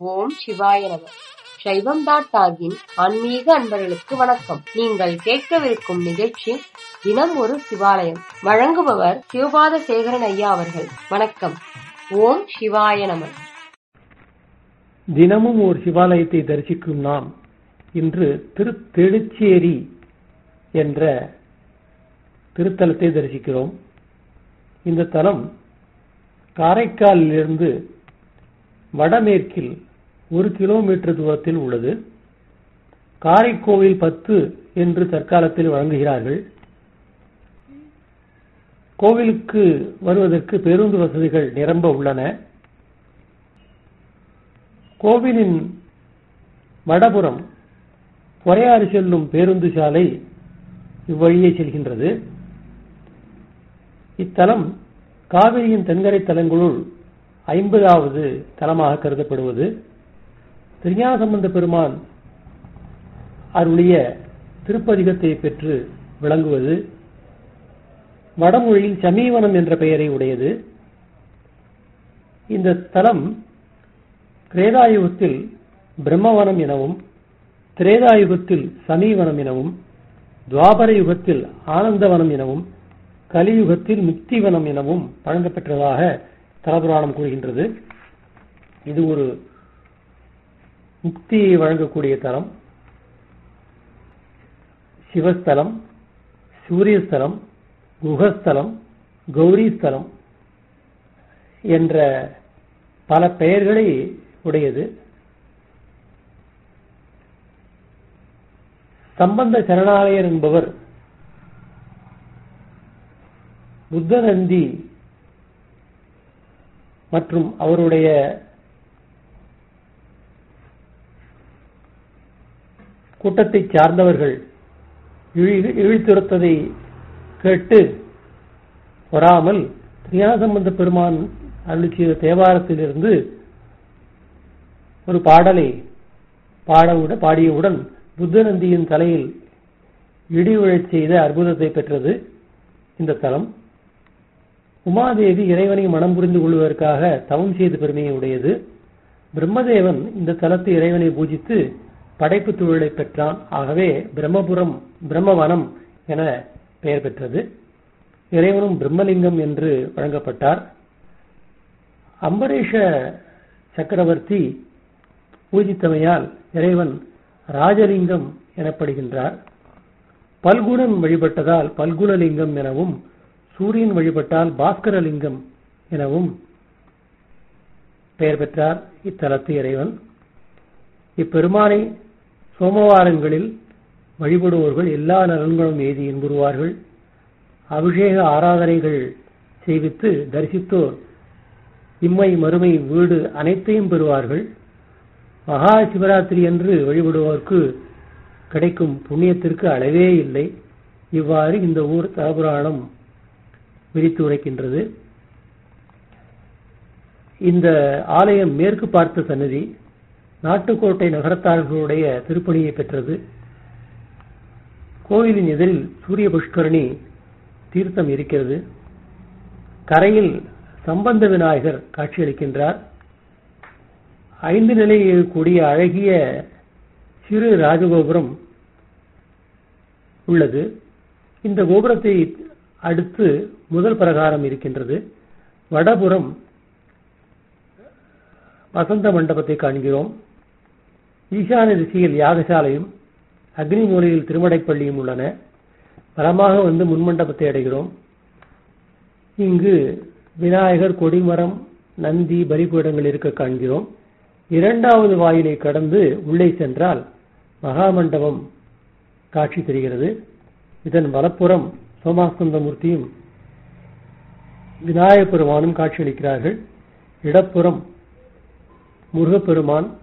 ஓம் சிவாய நம சைவம் டாட் டாகின் ஆன்மீக அன்பர்களுக்கு வணக்கம் நீங்கள் கேட்கவிருக்கும் நிகழ்ச்சி தினம் ஒரு சிவாலயம் வழங்குபவர் சிவபாத சேகரன் ஐயா அவர்கள் வணக்கம் ஓம் சிவாய நம தினமும் ஒரு சிவாலயத்தை தரிசிக்கும் நாம் இன்று திருத்தெழுச்சேரி என்ற திருத்தலத்தை தரிசிக்கிறோம் இந்த தலம் காரைக்காலிலிருந்து வடமேற்கில் ஒரு கிலோமீட்டர் தூரத்தில் உள்ளது காரைக்கோவில் பத்து என்று தற்காலத்தில் வழங்குகிறார்கள் கோவிலுக்கு வருவதற்கு பேருந்து வசதிகள் நிரம்ப உள்ளன கோவிலின் வடபுறம் பொறையாறு செல்லும் பேருந்து சாலை இவ்வழியே செல்கின்றது இத்தலம் காவிரியின் தென்கரை தலங்களுள் ஐம்பதாவது தலமாக கருதப்படுவது திருஞாசம்பந்த பெருமான் அருளிய திருப்பதிகத்தை பெற்று விளங்குவது வடமொழியில் சமீவனம் என்ற பெயரை உடையது இந்த தலம் கிரேதாயுகத்தில் பிரம்மவனம் எனவும் திரேதாயுகத்தில் சமீவனம் எனவும் துவாபர யுகத்தில் ஆனந்தவனம் எனவும் கலியுகத்தில் முக்திவனம் எனவும் வழங்கப்பெற்றதாக தலபுராணம் கூறுகின்றது இது ஒரு முக்தியை வழங்கக்கூடிய தலம் சிவஸ்தலம் சூரியஸ்தலம் குகஸ்தலம் கௌரிஸ்தலம் என்ற பல பெயர்களை உடையது சம்பந்த சரணாலயர் என்பவர் புத்தநந்தி மற்றும் அவருடைய கூட்டத்தை சார்ந்தவர்கள் இழித்துரத்ததை கேட்டு வராமல் திரியாசம்பந்த பெருமான் அருள் செய்த தேவாரத்திலிருந்து ஒரு பாடலை பாடவுடன் பாடியவுடன் புத்தநந்தியின் தலையில் இடி விழச் செய்த அற்புதத்தை பெற்றது இந்த தலம் உமாதேவி இறைவனை மனம் புரிந்து கொள்வதற்காக தவம் செய்த பெருமையை உடையது பிரம்மதேவன் இந்த தலத்து இறைவனை பூஜித்து படைப்பு தொழிலை பெற்றான் ஆகவே பிரம்மபுரம் பிரம்மவனம் என பெயர் பெற்றது இறைவனும் பிரம்மலிங்கம் என்று வழங்கப்பட்டார் அம்பரீஷ சக்கரவர்த்தி பூஜித்தமையால் இறைவன் ராஜலிங்கம் எனப்படுகின்றார் பல்குணன் வழிபட்டதால் பல்குணலிங்கம் எனவும் சூரியன் வழிபட்டால் பாஸ்கரலிங்கம் எனவும் பெயர் பெற்றார் இத்தலத்து இறைவன் இப்பெருமானை சோமவாரங்களில் வழிபடுவோர்கள் எல்லா நலன்களும் எய்தி இன்புறுவார்கள் அபிஷேக ஆராதனைகள் செய்வித்து தரிசித்தோர் இம்மை மறுமை வீடு அனைத்தையும் பெறுவார்கள் மகா சிவராத்திரி என்று வழிபடுவோருக்கு கிடைக்கும் புண்ணியத்திற்கு அளவே இல்லை இவ்வாறு இந்த ஊர் தலபுராணம் விரித்து உரைக்கின்றது இந்த ஆலயம் மேற்கு பார்த்த சன்னதி நாட்டுக்கோட்டை நகரத்தார்களுடைய திருப்பணியை பெற்றது கோவிலின் எதிரில் சூரிய புஷ்கரணி தீர்த்தம் இருக்கிறது கரையில் சம்பந்த விநாயகர் காட்சியளிக்கின்றார் ஐந்து நிலையில் கூடிய அழகிய சிறு ராஜகோபுரம் உள்ளது இந்த கோபுரத்தை அடுத்து முதல் பிரகாரம் இருக்கின்றது வடபுறம் வசந்த மண்டபத்தை காண்கிறோம் ஈசான திசையில் யாகசாலையும் அக்னி மூலையில் திருமடைப்பள்ளியும் உள்ளன பலமாக வந்து முன்மண்டபத்தை அடைகிறோம் இங்கு விநாயகர் கொடிமரம் நந்தி பலிபீடங்கள் இருக்க காண்கிறோம் இரண்டாவது வாயிலை கடந்து உள்ளே சென்றால் மகாமண்டபம் காட்சி தெரிகிறது இதன் வலப்புறம் சோமாஸ்கந்தமூர்த்தியும் விநாயகப் பெருமானும் காட்சியளிக்கிறார்கள் இடப்புறம் முருகப்பெருமான்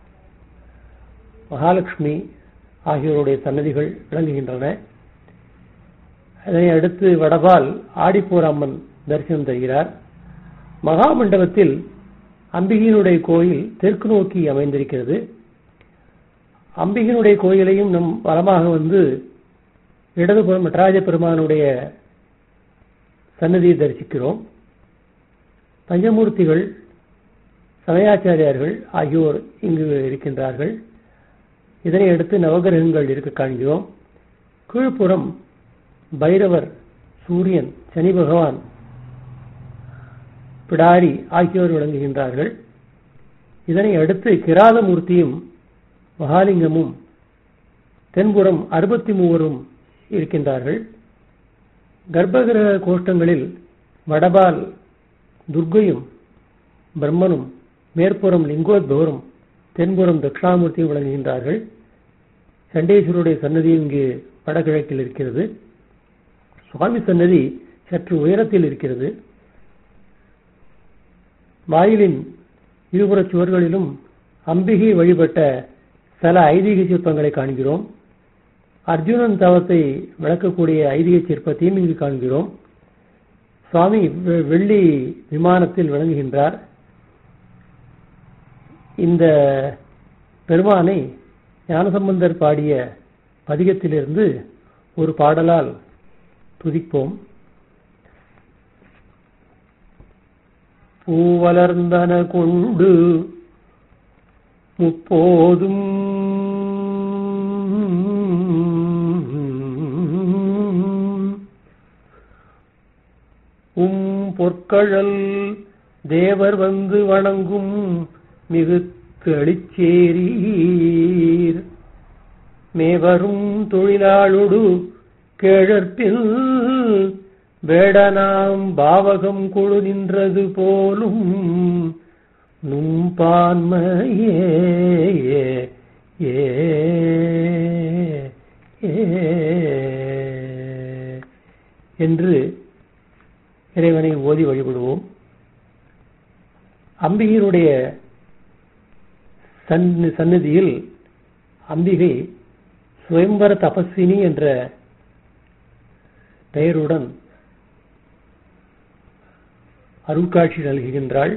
மகாலட்சுமி ஆகியோருடைய சன்னதிகள் விளங்குகின்றன அதனை அடுத்து வடபால் ஆடிப்பூர் அம்மன் தரிசனம் தருகிறார் மகாமண்டபத்தில் அம்பிகையினுடைய கோயில் தெற்கு நோக்கி அமைந்திருக்கிறது அம்பிகையினுடைய கோயிலையும் நம் வளமாக வந்து இடதுபுறம் நடராஜ பெருமானுடைய சன்னதியை தரிசிக்கிறோம் பஞ்சமூர்த்திகள் சமயாச்சாரியார்கள் ஆகியோர் இங்கு இருக்கின்றார்கள் இதனை அடுத்து நவகிரகங்கள் இருக்க காண்கிறோம் கீழ்ப்புறம் பைரவர் சூரியன் சனி பகவான் பிடாரி ஆகியோர் விளங்குகின்றார்கள் இதனை அடுத்து கிராதமூர்த்தியும் மகாலிங்கமும் தென்புறம் அறுபத்தி மூவரும் இருக்கின்றார்கள் கர்ப்பகிரக கோஷ்டங்களில் வடபால் துர்க்கையும் பிரம்மனும் மேற்புறம் லிங்கோத்பவரும் தென்புறம் தட்சிணாமூர்த்தியும் விளங்குகின்றார்கள் சண்டேஸ்வருடைய சன்னதி இங்கு வடகிழக்கில் இருக்கிறது சுவாமி சன்னதி சற்று உயரத்தில் இருக்கிறது வாயிலின் இருபுறச் சுவர்களிலும் அம்பிகை வழிபட்ட சில ஐதீக சிற்பங்களை காண்கிறோம் அர்ஜுனன் தவத்தை விளக்கக்கூடிய ஐதீக சிற்பத்தையும் இங்கு காண்கிறோம் சுவாமி வெ- வெள்ளி விமானத்தில் விளங்குகின்றார் இந்த பெருமானை ஞானசம்பந்தர் பாடிய பதிகத்திலிருந்து ஒரு பாடலால் துதிப்போம் பூவலர்ந்தன கொண்டு முப்போதும் உம் பொற்கழல் தேவர் வந்து வணங்கும் மிகுத்து அளிச்சேரீர் மேவரும் தொழிலாளொடு கேழற்பில் வேடனாம் பாவகம் கொழு நின்றது போலும் நும்பான்மையே ஏ ஏ என்று இறைவனை ஓதி வழிபடுவோம் அம்பிகையினுடைய சன்- சந்நிதியில் அம்பிகை சுயம்பர தபஸ்வினி என்ற பெயருடன் அருள்காட்சி நல்குகின்றாள்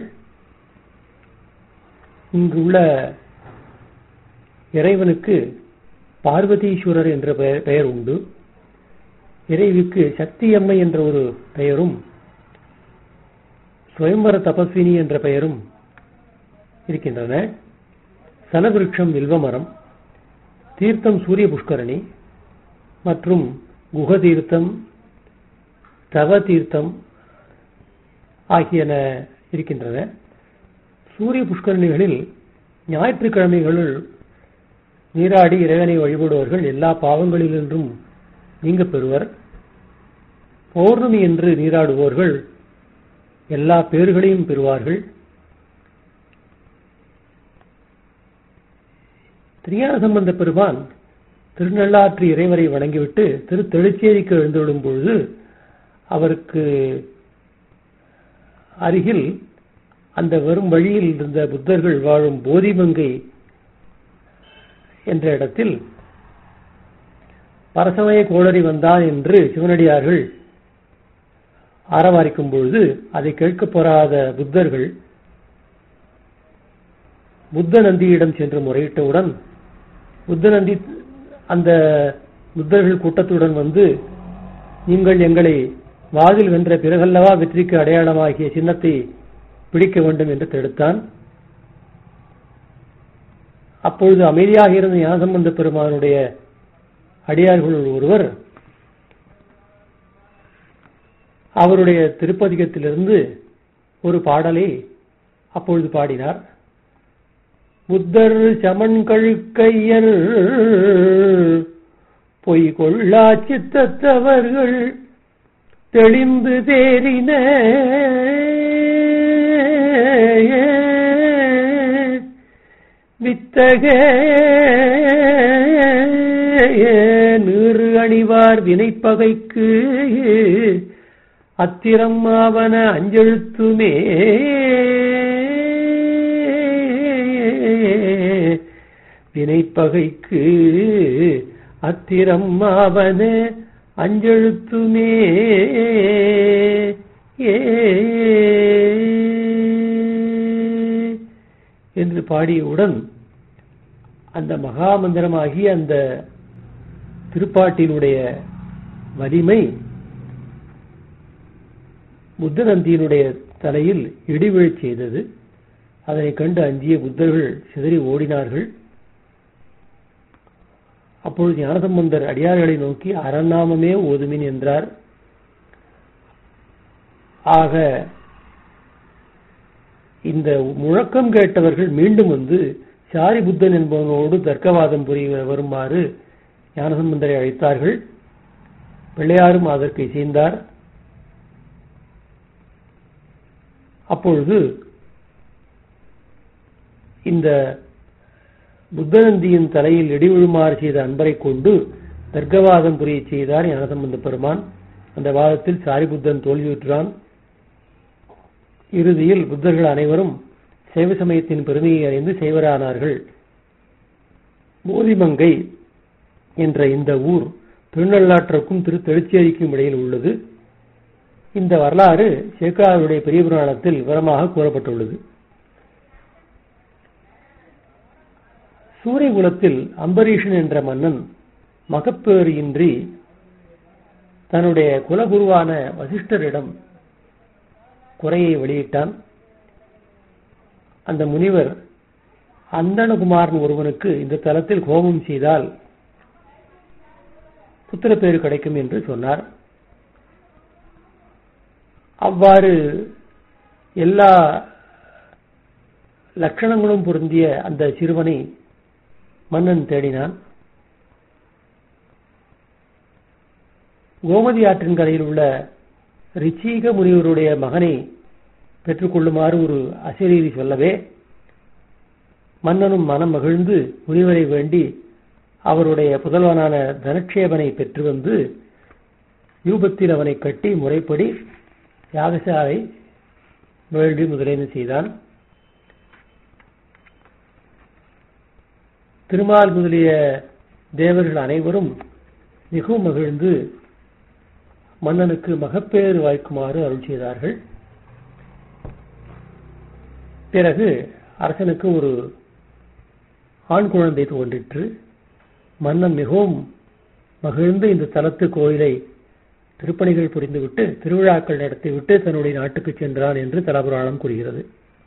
இங்குள்ள இறைவனுக்கு பார்வதீஸ்வரர் என்ற பெயர் பெயர் உண்டு இறைவிக்கு சக்தியம்மை என்ற ஒரு பெயரும் சுயம்பர தபஸ்வினி என்ற பெயரும் இருக்கின்றன சலவிருட்சம் வில்வமரம் தீர்த்தம் சூரிய புஷ்கரணி மற்றும் குஹ தீர்த்தம் தவ தீர்த்தம் ஆகியன இருக்கின்றன சூரிய புஷ்கரணிகளில் ஞாயிற்றுக்கிழமைகளில் நீராடி இறைவனை வழிபடுவர்கள் எல்லா பாவங்களிலின்றும் நீங்க பெறுவர் பௌர்ணமி என்று நீராடுவோர்கள் எல்லா பேர்களையும் பெறுவார்கள் திரியான சம்பந்த பெருமான் திருநள்ளாற்று இறைவரை வணங்கிவிட்டு திரு தெளிச்சேரிக்கு எழுந்துவிடும் பொழுது அவருக்கு அருகில் அந்த வரும் வழியில் இருந்த புத்தர்கள் வாழும் போதிமங்கை என்ற இடத்தில் பரசமய கோளரி வந்தான் என்று சிவனடியார்கள் ஆரவாரிக்கும் பொழுது அதை கேட்கப் பெறாத புத்தர்கள் புத்த நந்தியிடம் சென்று முறையிட்டவுடன் புத்த நந்தி அந்த புத்தர்கள் கூட்டத்துடன் வந்து நீங்கள் எங்களை வாதில் வென்ற பிறகல்லவா வெற்றிக்கு அடையாளமாகிய சின்னத்தை பிடிக்க வேண்டும் என்று தடுத்தான் அப்பொழுது அமைதியாக இருந்த ஞானசம்பந்த பெருமானுடைய அடியார்களுள் ஒருவர் அவருடைய திருப்பதிகத்திலிருந்து ஒரு பாடலை அப்பொழுது பாடினார் புத்தர் சமன் கழுக்கையர் பொய் கொள்ளா சித்தத்தவர்கள் தெளிந்து தேறின வித்தக நீறு அணிவார் வினைப்பகைக்கு அத்திரம் ஆவன அஞ்செழுத்துமே வினைப்பகைக்கு அத்திரம் ஆவன அஞ்செழுத்துமே ஏ என்று பாடியவுடன் அந்த மகாமந்திரமாகிய அந்த திருப்பாட்டினுடைய வலிமை புத்தநந்தியினுடைய தலையில் இடிவிழச் செய்தது அதனைக் கண்டு அஞ்சிய புத்தர்கள் சிதறி ஓடினார்கள் அப்பொழுது ஞானசம்பந்தர் அடியார்களை நோக்கி அறநாமமே ஓதுமின் என்றார் ஆக இந்த முழக்கம் கேட்டவர்கள் மீண்டும் வந்து சாரி புத்தன் என்பவனோடு தர்க்கவாதம் புரிய வருமாறு ஞானசம்பந்தரை அழைத்தார்கள் பிள்ளையாரும் அதற்கு இசைந்தார் அப்பொழுது இந்த புத்தநந்தியின் தலையில் இடி விழுமாறு செய்த அன்பரை கொண்டு தர்க்கவாதம் புரிய செய்தார் ஞானசம்பந்த பெருமான் அந்த வாதத்தில் சாரிபுத்தன் தோல்வியுற்றான் இறுதியில் புத்தர்கள் அனைவரும் சைவ சமயத்தின் பெருமையை அறிந்து செய்வரானார்கள் போதிமங்கை என்ற இந்த ஊர் திருநள்ளாற்றுக்கும் திரு திருச்சேரிக்கும் இடையில் உள்ளது இந்த வரலாறு சேக்காருடைய பெரிய புராணத்தில் விவரமாக கூறப்பட்டுள்ளது சூரியகுலத்தில் அம்பரீஷன் என்ற மன்னன் மகப்பேறு இன்றி தன்னுடைய குலகுருவான வசிஷ்டரிடம் குறையை வெளியிட்டான் அந்த முனிவர் அந்தணகுமாரன் ஒருவனுக்கு இந்த தலத்தில் ஹோமம் செய்தால் புத்திரப்பேறு கிடைக்கும் என்று சொன்னார் அவ்வாறு எல்லா லட்சணங்களும் பொருந்திய அந்த சிறுவனை மன்னன் தேடினான் கோமதி ஆற்றின் கரையில் உள்ள ரிச்சீக முனிவருடைய மகனை பெற்றுக்கொள்ளுமாறு ஒரு அசிரீதி சொல்லவே மன்னனும் மனம் மகிழ்ந்து முனிவரை வேண்டி அவருடைய புதல்வனான தனக்ஷேபனை பெற்று வந்து யூபத்தில் அவனை கட்டி முறைப்படி யாகசாலை வேள்வி முதலியன செய்தான் திருமால் முதலிய தேவர்கள் அனைவரும் மிகவும் மகிழ்ந்து மன்னனுக்கு மகப்பேறு வாய்க்குமாறு அருள் செய்தார்கள் பிறகு அரசனுக்கு ஒரு ஆண் குழந்தை தோன்றிற்று மன்னன் மிகவும் மகிழ்ந்து இந்த தலத்து கோயிலை திருப்பணிகள் புரிந்துவிட்டு திருவிழாக்கள் நடத்திவிட்டு தன்னுடைய நாட்டுக்கு சென்றான் என்று தலபுராணம் கூறுகிறது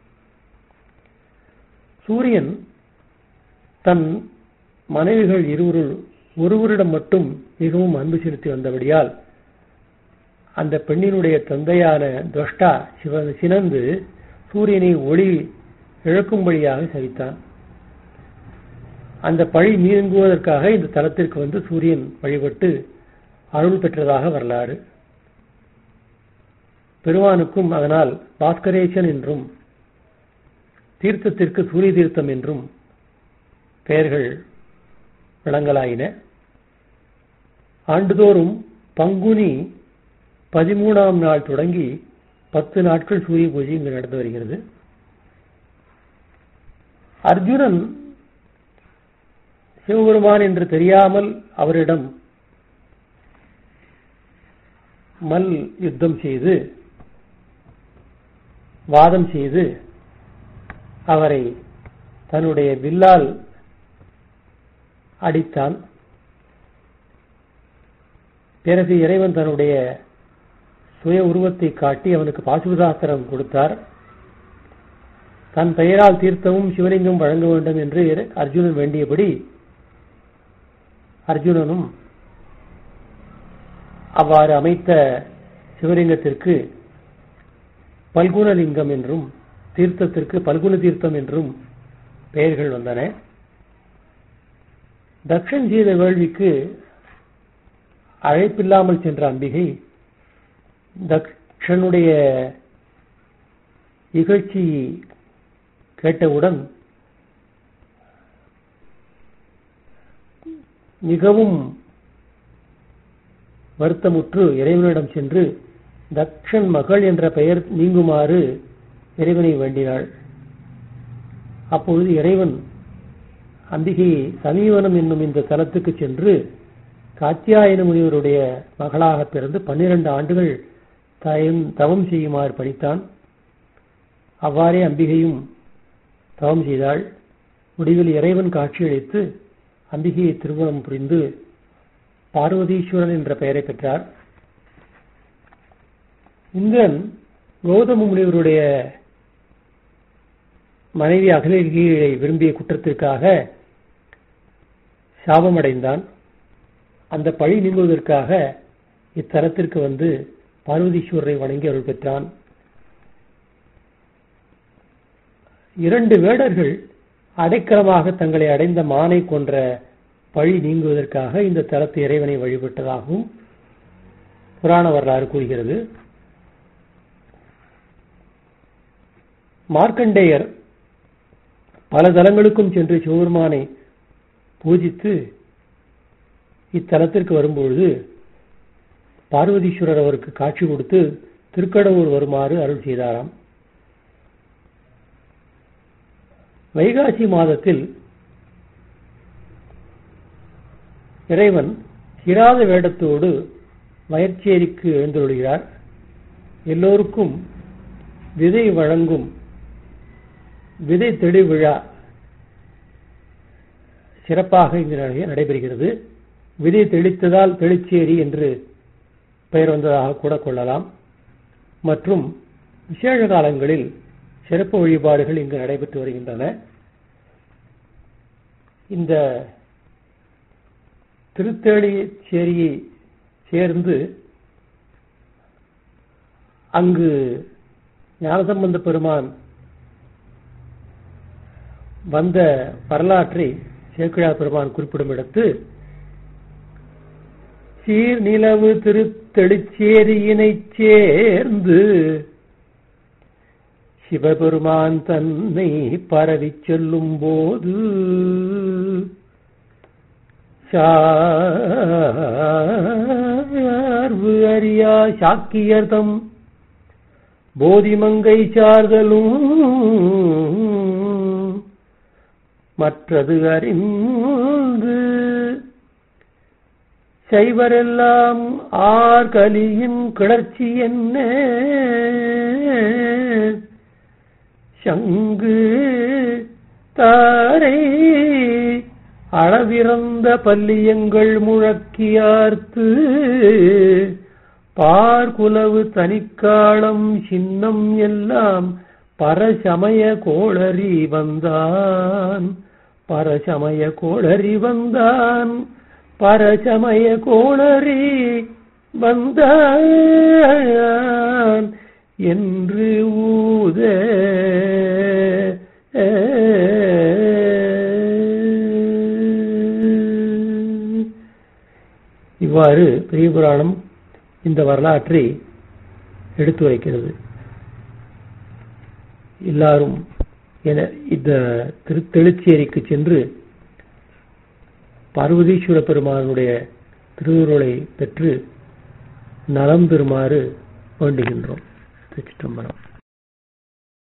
சூரியன் தன் மனைவிகள் இருவருள் ஒருவரிடம் மட்டும் மிகவும் அன்பு செலுத்தி வந்தபடியால் அந்த பெண்ணினுடைய தந்தையான துவஷ்டா சிவ சினந்து சூரியனை ஒளி இழக்கும்படியாக சவித்தான் அந்த பழி நீங்குவதற்காக இந்த தலத்திற்கு வந்து சூரியன் வழிபட்டு அருள் பெற்றதாக வரலாறு பெருமானுக்கும் அதனால் பாஸ்கரேசன் என்றும் தீர்த்தத்திற்கு சூரிய தீர்த்தம் என்றும் பெயர்கள் விளங்கலாயின ஆண்டுதோறும் பங்குனி பதிமூணாம் நாள் தொடங்கி பத்து நாட்கள் சூரிய பூஜை இங்கு நடந்து வருகிறது அர்ஜுனன் சிவபெருமான் என்று தெரியாமல் அவரிடம் மல் யுத்தம் செய்து வாதம் செய்து அவரை தன்னுடைய வில்லால் அடித்தான் பிறகு இறைவன் தன்னுடைய சுய உருவத்தை காட்டி அவனுக்கு பாசுபதாஸ்திரம் கொடுத்தார் தன் பெயரால் தீர்த்தமும் சிவலிங்கம் வழங்க வேண்டும் என்று அர்ஜுனன் வேண்டியபடி அர்ஜுனனும் அவ்வாறு அமைத்த சிவலிங்கத்திற்கு பல்குணலிங்கம் என்றும் தீர்த்தத்திற்கு பல்குண தீர்த்தம் என்றும் பெயர்கள் வந்தன தக்ஷன் செய்த வேள்விக்கு அழைப்பில்லாமல் சென்ற அம்பிகை தக்ஷனுடைய இகழ்ச்சி கேட்டவுடன் மிகவும் வருத்தமுற்று இறைவனிடம் சென்று தக்ஷன் மகள் என்ற பெயர் நீங்குமாறு இறைவனை வேண்டினாள் அப்பொழுது இறைவன் அம்பிகையை சமீவனம் என்னும் இந்த தலத்துக்கு சென்று காத்தியாயன முனிவருடைய மகளாக பிறந்து பன்னிரண்டு ஆண்டுகள் தவம் செய்யுமாறு படித்தான் அவ்வாறே அம்பிகையும் தவம் செய்தாள் முடிவில் இறைவன் காட்சியளித்து அம்பிகையை திருமணம் புரிந்து பார்வதீஸ்வரன் என்ற பெயரை பெற்றார் இந்திரன் கௌதம முனிவருடைய மனைவி அகலிகையை விரும்பிய குற்றத்திற்காக சாபமடைந்தான் அந்த பழி நீங்குவதற்காக இத்தலத்திற்கு வந்து பார்வதீஸ்வரரை வணங்கி அருள் பெற்றான் இரண்டு வேடர்கள் அடைக்கலமாக தங்களை அடைந்த மானை கொன்ற பழி நீங்குவதற்காக இந்த தலத்து இறைவனை வழிபட்டதாகவும் புராண வரலாறு கூறுகிறது மார்க்கண்டேயர் பல தலங்களுக்கும் சென்று சிவபெருமானை பூஜித்து இத்தலத்திற்கு வரும்பொழுது பார்வதீஸ்வரர் அவருக்கு காட்சி கொடுத்து திருக்கடவுர் வருமாறு அருள் செய்தாராம் வைகாசி மாதத்தில் இறைவன் சிராத வேடத்தோடு வயற்சேரிக்கு எழுந்தருளுகிறார் எல்லோருக்கும் விதை வழங்கும் விதை தெளி விழா சிறப்பாக இங்கு நடைபெறுகிறது விதை தெளித்ததால் தெளிச்சேரி என்று பெயர் வந்ததாக கூட கொள்ளலாம் மற்றும் விசேஷ காலங்களில் சிறப்பு வழிபாடுகள் இங்கு நடைபெற்று வருகின்றன இந்த திருத்தேளிச்சேரியை சேர்ந்து அங்கு ஞானசம்பந்த பெருமான் வந்த வரலாற்றை சேக்கிழார் பெருமான் குறிப்பிடும் இடத்து சீர் நிலவு திருத்தெளிச்சேரியினைச் சேர்ந்து சிவபெருமான் தன்னை பரவி செல்லும் போது சார்பு அறியா சாக்கியர்தம் போதிமங்கை சார்தலும் மற்றது அறிந்து செய்வரெல்லாம் ஆர்கலியின் கிளர்ச்சி என்ன சங்கு தாரை அளவிறந்த பல்லியங்கள் முழக்கியார்த்து பார்குலவு தனிக்காலம் சின்னம் எல்லாம் பரசமய கோளறி வந்தான் பரசமய கோளறி வந்தான் பரசமய கோளறி வந்தான் என்று ஊத இவ்வாறு பெரிய புராணம் இந்த வரலாற்றை எடுத்துரைக்கிறது எல்லாரும் என இந்த திருத்தெழுச்சேரிக்கு சென்று பார்வதீஸ்வர பெருமானுடைய திருவுருளை பெற்று நலம் பெறுமாறு வேண்டுகின்றோம் திருச்சிற்றம்பலம்